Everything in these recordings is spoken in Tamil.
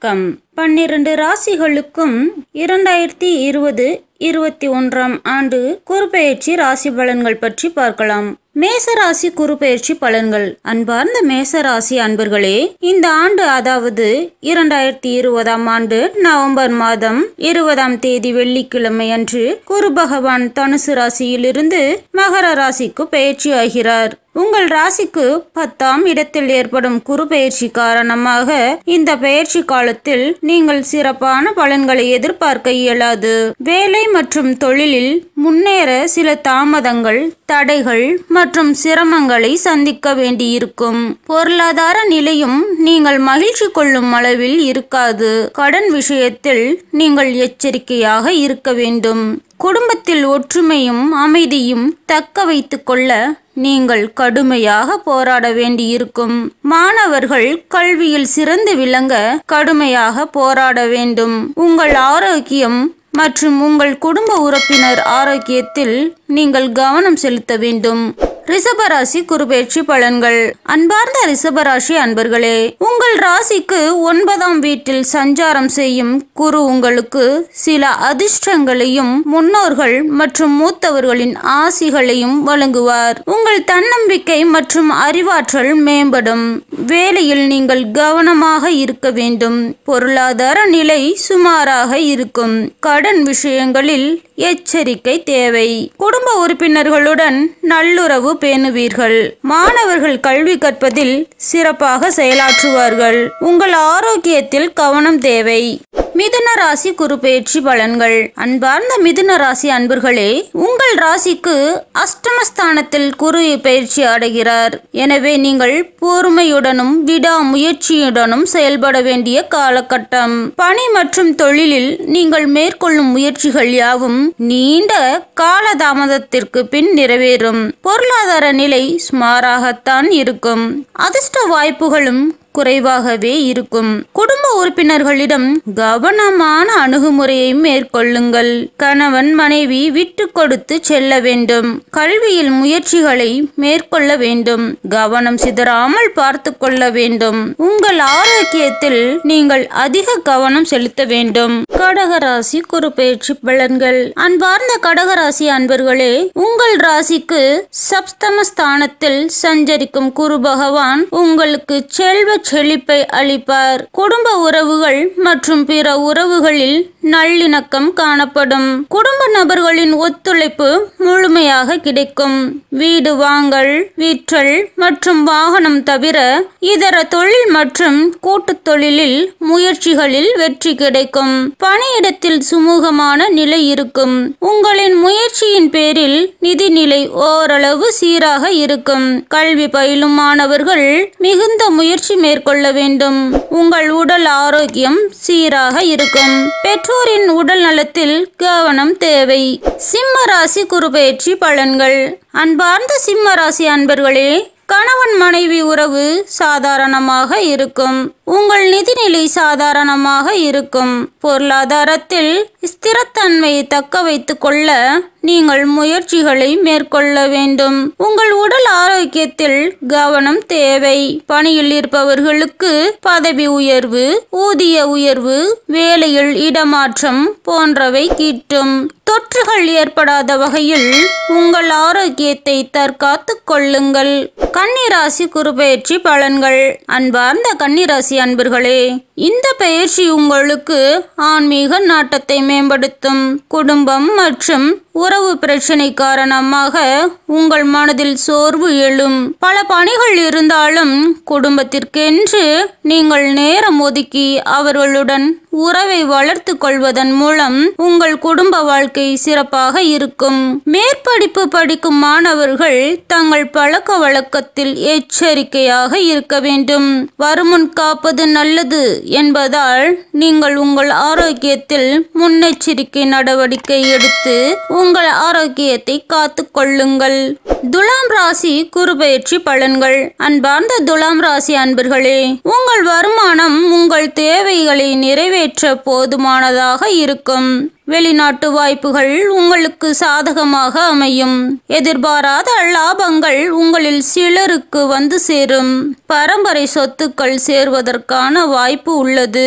வணக்கம் பன்னிரண்டு ராசிகளுக்கும் இரண்டாயிரத்தி இருபது இருபத்தி ஒன்றாம் ஆண்டு குறுபெயர்ச்சி ராசி பலன்கள் பற்றி பார்க்கலாம் மேசராசி குறுபெயர்ச்சி பலன்கள் அன்பார்ந்த மேசராசி அன்பர்களே இந்த ஆண்டு அதாவது இரண்டாயிரத்தி இருபதாம் ஆண்டு நவம்பர் மாதம் இருபதாம் தேதி வெள்ளிக்கிழமை அன்று குரு பகவான் தனுசு ராசியிலிருந்து மகர ராசிக்கு பெயர்ச்சி ஆகிறார் உங்கள் ராசிக்கு பத்தாம் இடத்தில் ஏற்படும் குரு பெயர்ச்சி காரணமாக இந்த பெயர்ச்சி காலத்தில் நீங்கள் சிறப்பான பலன்களை எதிர்பார்க்க இயலாது வேலை மற்றும் தொழிலில் முன்னேற சில தாமதங்கள் தடைகள் மற்றும் சிரமங்களை சந்திக்க வேண்டியிருக்கும் பொருளாதார நிலையும் நீங்கள் மகிழ்ச்சி கொள்ளும் அளவில் இருக்காது கடன் விஷயத்தில் நீங்கள் எச்சரிக்கையாக இருக்க வேண்டும் குடும்பத்தில் ஒற்றுமையும் அமைதியும் தக்க வைத்துக் கொள்ள நீங்கள் கடுமையாக போராட வேண்டியிருக்கும் மாணவர்கள் கல்வியில் சிறந்து விளங்க கடுமையாக போராட வேண்டும் உங்கள் ஆரோக்கியம் மற்றும் உங்கள் குடும்ப உறுப்பினர் ஆரோக்கியத்தில் நீங்கள் கவனம் செலுத்த வேண்டும் ரிஷபராசி குருபெயர்ச்சி பலன்கள் அன்பார்ந்த ரிஷபராசி அன்பர்களே உங்கள் ராசிக்கு ஒன்பதாம் வீட்டில் சஞ்சாரம் செய்யும் குரு உங்களுக்கு சில அதிர்ஷ்டங்களையும் முன்னோர்கள் மற்றும் மூத்தவர்களின் ஆசிகளையும் வழங்குவார் உங்கள் தன்னம்பிக்கை மற்றும் அறிவாற்றல் மேம்படும் வேலையில் நீங்கள் கவனமாக இருக்க வேண்டும் பொருளாதார நிலை சுமாராக இருக்கும் கடன் விஷயங்களில் எச்சரிக்கை தேவை குடும்ப உறுப்பினர்களுடன் நல்லுறவு பேணுவீர்கள் மாணவர்கள் கல்வி கற்பதில் சிறப்பாக செயலாற்றுவார்கள் உங்கள் ஆரோக்கியத்தில் கவனம் தேவை மிதுன ராசி குருபெயர்ச்சி பலன்கள் அன்பார்ந்த மிதுன ராசி அன்பர்களே உங்கள் ராசிக்கு அஷ்டமஸ்தானத்தில் குரு பயிற்சி அடைகிறார் எனவே நீங்கள் பொறுமையுடனும் விடாமுயற்சியுடனும் செயல்பட வேண்டிய காலகட்டம் பணி மற்றும் தொழிலில் நீங்கள் மேற்கொள்ளும் முயற்சிகள் யாவும் நீண்ட காலதாமதத்திற்கு பின் நிறைவேறும் பொருளாதார நிலை சுமாராகத்தான் இருக்கும் அதிர்ஷ்ட வாய்ப்புகளும் குறைவாகவே இருக்கும் குடும்ப உறுப்பினர்களிடம் கவனமான அணுகுமுறையை மேற்கொள்ளுங்கள் கணவன் மனைவி விட்டு கொடுத்து செல்ல வேண்டும் கல்வியில் முயற்சிகளை மேற்கொள்ள வேண்டும் கவனம் சிதறாமல் பார்த்து கொள்ள வேண்டும் உங்கள் ஆரோக்கியத்தில் நீங்கள் அதிக கவனம் செலுத்த வேண்டும் கடகராசி குறுபெயர்ச்சி பலன்கள் அன்பார்ந்த கடகராசி அன்பர்களே உங்கள் ராசிக்கு சப்தமஸ்தானத்தில் சஞ்சரிக்கும் குரு பகவான் உங்களுக்கு செல்வ செழிப்பை அளிப்பார் குடும்ப உறவுகள் மற்றும் பிற உறவுகளில் நல்லிணக்கம் காணப்படும் குடும்ப நபர்களின் ஒத்துழைப்பு முழுமையாக கிடைக்கும் வீடு வாங்கல் விற்றல் மற்றும் வாகனம் தவிர இதர தொழில் மற்றும் கூட்டுத் தொழிலில் முயற்சிகளில் வெற்றி கிடைக்கும் பணியிடத்தில் சுமூகமான நிலை இருக்கும் உங்களின் முயற்சியின் பேரில் நிதிநிலை ஓரளவு சீராக இருக்கும் கல்வி பயிலும் மாணவர்கள் மிகுந்த முயற்சி மேற்கொள்ள வேண்டும் உங்கள் உடல் ஆரோக்கியம் சீராக இருக்கும் பெற்றோரின் உடல் நலத்தில் கவனம் தேவை சிம்ம ராசி குருபெயர்ச்சி பலன்கள் அன்பார்ந்த சிம்ம ராசி அன்பர்களே கணவன் மனைவி உறவு சாதாரணமாக இருக்கும் உங்கள் நிதிநிலை சாதாரணமாக இருக்கும் பொருளாதாரத்தில் ஸ்திரத்தன்மையை தக்க வைத்துக் கொள்ள நீங்கள் முயற்சிகளை மேற்கொள்ள வேண்டும் உங்கள் உடல் ஆரோக்கியத்தில் கவனம் தேவை பணியில் இருப்பவர்களுக்கு பதவி உயர்வு ஊதிய உயர்வு வேலையில் இடமாற்றம் போன்றவை கிட்டும் தொற்றுகள் ஏற்படாத வகையில் உங்கள் ஆரோக்கியத்தை தற்காத்துக் கொள்ளுங்கள் கன்னிராசி குறுபெயர்ச்சி பலன்கள் அன்பார்ந்த கன்னிராசி அன்பர்களே இந்த பயிற்சி உங்களுக்கு ஆன்மீக நாட்டத்தை மேம்படுத்தும் குடும்பம் மற்றும் உறவு பிரச்சனை காரணமாக உங்கள் மனதில் சோர்வு எழும் பல பணிகள் இருந்தாலும் குடும்பத்திற்கென்று நீங்கள் நேரம் ஒதுக்கி அவர்களுடன் உறவை வளர்த்து கொள்வதன் மூலம் உங்கள் குடும்ப வாழ்க்கை சிறப்பாக இருக்கும் மேற்படிப்பு படிக்கும் மாணவர்கள் தங்கள் பழக்க வழக்கத்தில் எச்சரிக்கையாக இருக்க வேண்டும் வருமுன் காப்பது நல்லது என்பதால் நீங்கள் உங்கள் ஆரோக்கியத்தில் முன்னெச்சரிக்கை நடவடிக்கை எடுத்து உங்கள் ஆரோக்கியத்தை காத்து கொள்ளுங்கள் துலாம் ராசி குறுபெயர்ச்சி பலன்கள் அன்பார்ந்த துலாம் ராசி அன்பர்களே உங்கள் வருமானம் உங்கள் தேவைகளை நிறைவேற்ற போதுமானதாக இருக்கும் வெளிநாட்டு வாய்ப்புகள் உங்களுக்கு சாதகமாக அமையும் எதிர்பாராத லாபங்கள் உங்களில் சிலருக்கு வந்து சேரும் பரம்பரை சொத்துக்கள் சேர்வதற்கான வாய்ப்பு உள்ளது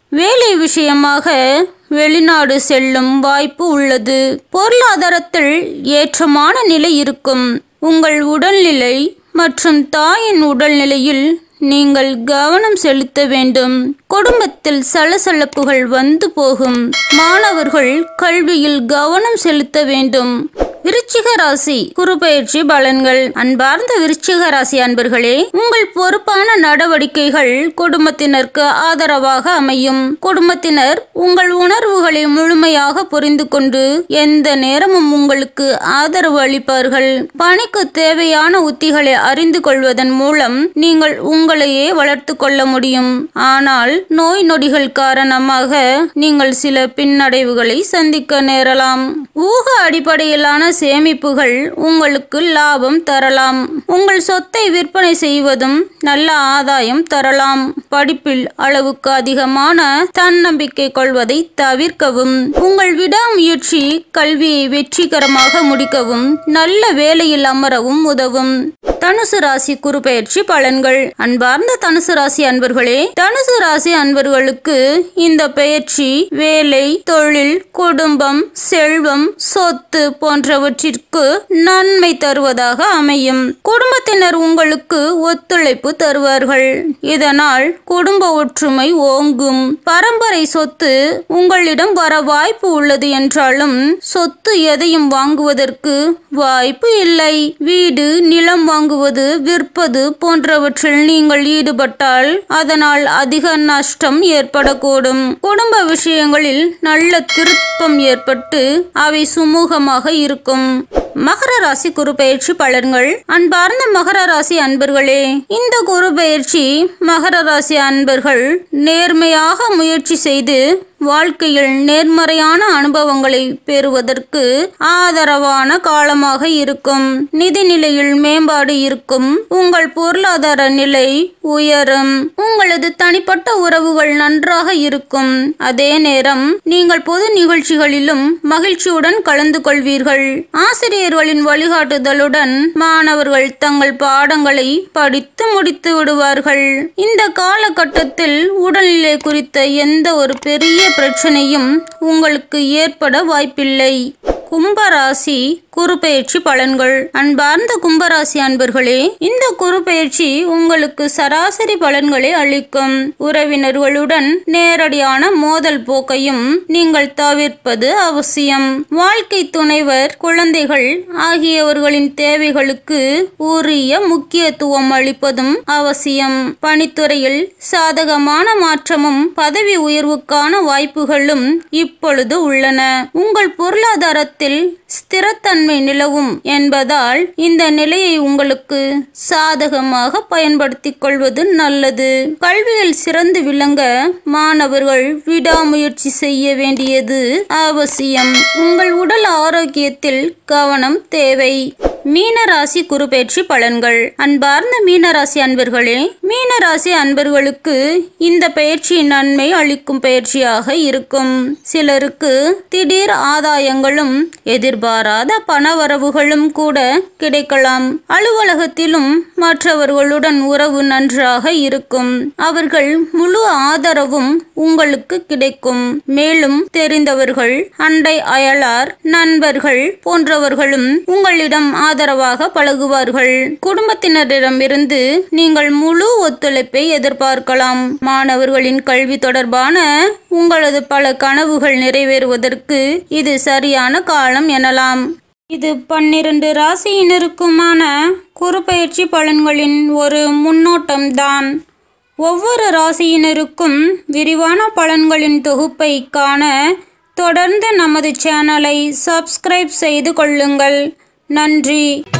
வேலை விஷயமாக வெளிநாடு செல்லும் வாய்ப்பு உள்ளது பொருளாதாரத்தில் ஏற்றமான நிலை இருக்கும் உங்கள் உடல்நிலை மற்றும் தாயின் உடல்நிலையில் நீங்கள் கவனம் செலுத்த வேண்டும் குடும்பத்தில் சலசலப்புகள் வந்து போகும் மாணவர்கள் கல்வியில் கவனம் செலுத்த வேண்டும் விருச்சிக ராசி குருபெயர்ச்சி பலன்கள் அன்பார்ந்த விருச்சிக ராசி அன்பர்களே உங்கள் பொறுப்பான நடவடிக்கைகள் குடும்பத்தினருக்கு ஆதரவாக அமையும் குடும்பத்தினர் உங்கள் உணர்வுகளை முழுமையாக புரிந்து கொண்டு எந்த நேரமும் உங்களுக்கு ஆதரவு அளிப்பார்கள் பணிக்கு தேவையான உத்திகளை அறிந்து கொள்வதன் மூலம் நீங்கள் உங்களையே வளர்த்து கொள்ள முடியும் ஆனால் நோய் நொடிகள் காரணமாக நீங்கள் சில பின்னடைவுகளை சந்திக்க நேரலாம் ஊக அடிப்படையிலான சேமிப்புகள் உங்களுக்கு லாபம் தரலாம் உங்கள் சொத்தை விற்பனை செய்வதும் நல்ல ஆதாயம் தரலாம் படிப்பில் அளவுக்கு அதிகமான தன்னம்பிக்கை கொள்வதை தவிர்க்கவும் உங்கள் விடாமுயற்சி கல்வியை வெற்றிகரமாக முடிக்கவும் நல்ல வேலையில் அமரவும் உதவும் தனுசு ராசி குறுபெயர்ச்சி பலன்கள் அன்பார்ந்த தனுசு ராசி அன்பர்களே தனுசு ராசி அன்பர்களுக்கு இந்த பெயர்ச்சி வேலை தொழில் குடும்பம் செல்வம் சொத்து போன்றவற்றிற்கு நன்மை தருவதாக அமையும் குடும்பத்தினர் உங்களுக்கு ஒத்துழைப்பு தருவார்கள் இதனால் குடும்ப ஒற்றுமை ஓங்கும் பரம்பரை சொத்து உங்களிடம் வர வாய்ப்பு உள்ளது என்றாலும் சொத்து எதையும் வாங்குவதற்கு வாய்ப்பு இல்லை வீடு நிலம் வாங்குவது விற்பது போன்றவற்றில் நீங்கள் ஈடுபட்டால் அதனால் அதிக நஷ்டம் ஏற்படக்கூடும் குடும்ப விஷயங்களில் நல்ல திருப்பம் ஏற்பட்டு அவை சுமூகமாக இருக்கும் மகர ராசி குரு பயிற்சி பலன்கள் அன்பார்ந்த மகர ராசி அன்பர்களே இந்த குரு பயிற்சி மகர ராசி அன்பர்கள் நேர்மையாக முயற்சி செய்து வாழ்க்கையில் நேர்மறையான அனுபவங்களை பெறுவதற்கு ஆதரவான காலமாக இருக்கும் நிதி நிலையில் மேம்பாடு இருக்கும் உங்கள் பொருளாதார நிலை உயரும் உங்களது தனிப்பட்ட உறவுகள் நன்றாக இருக்கும் அதே நேரம் நீங்கள் பொது நிகழ்ச்சிகளிலும் மகிழ்ச்சியுடன் கலந்து கொள்வீர்கள் ஆசிரியர்களின் வழிகாட்டுதலுடன் மாணவர்கள் தங்கள் பாடங்களை படித்து முடித்து விடுவார்கள் இந்த காலகட்டத்தில் உடல்நிலை குறித்த எந்த ஒரு பெரிய பிரச்சனையும் உங்களுக்கு ஏற்பட வாய்ப்பில்லை கும்பராசி குறுபெயர்ச்சி பலன்கள் அன்பார்ந்த கும்பராசி அன்பர்களே இந்த குறுபெயர்ச்சி உங்களுக்கு சராசரி பலன்களை அளிக்கும் உறவினர்களுடன் நேரடியான மோதல் போக்கையும் நீங்கள் தவிர்ப்பது அவசியம் வாழ்க்கை துணைவர் குழந்தைகள் ஆகியவர்களின் தேவைகளுக்கு உரிய முக்கியத்துவம் அளிப்பதும் அவசியம் பணித்துறையில் சாதகமான மாற்றமும் பதவி உயர்வுக்கான வாய்ப்புகளும் இப்பொழுது உள்ளன உங்கள் பொருளாதாரத்தில் ஸ்திரத்தன்மை நிலவும் என்பதால் இந்த நிலையை உங்களுக்கு சாதகமாக பயன்படுத்திக் கொள்வது நல்லது கல்வியில் சிறந்து விளங்க மாணவர்கள் விடாமுயற்சி செய்ய வேண்டியது அவசியம் உங்கள் உடல் ஆரோக்கியத்தில் கவனம் தேவை மீனராசி குருபெயர்ச்சி பலன்கள் அன்பார்ந்த மீனராசி அன்பர்களே மீனராசி அன்பர்களுக்கு இந்த பயிற்சி நன்மை அளிக்கும் பயிற்சியாக இருக்கும் சிலருக்கு திடீர் ஆதாயங்களும் எதிர்பாராத பணவரவுகளும் கூட கிடைக்கலாம் அலுவலகத்திலும் மற்றவர்களுடன் உறவு நன்றாக இருக்கும் அவர்கள் முழு ஆதரவும் உங்களுக்கு கிடைக்கும் மேலும் தெரிந்தவர்கள் அண்டை அயலார் நண்பர்கள் போன்றவர்களும் உங்களிடம் ஆதரவாக பழகுவார்கள் குடும்பத்தினரிடமிருந்து நீங்கள் முழு ஒத்துழைப்பை எதிர்பார்க்கலாம் மாணவர்களின் கல்வி தொடர்பான உங்களது பல கனவுகள் நிறைவேறுவதற்கு இது சரியான காலம் எனலாம் இது பன்னிரண்டு ராசியினருக்குமான குறுபெயர்ச்சி பலன்களின் ஒரு முன்னோட்டம்தான் ஒவ்வொரு ராசியினருக்கும் விரிவான பலன்களின் தொகுப்பை காண தொடர்ந்து நமது சேனலை சப்ஸ்கிரைப் செய்து கொள்ளுங்கள் நன்றி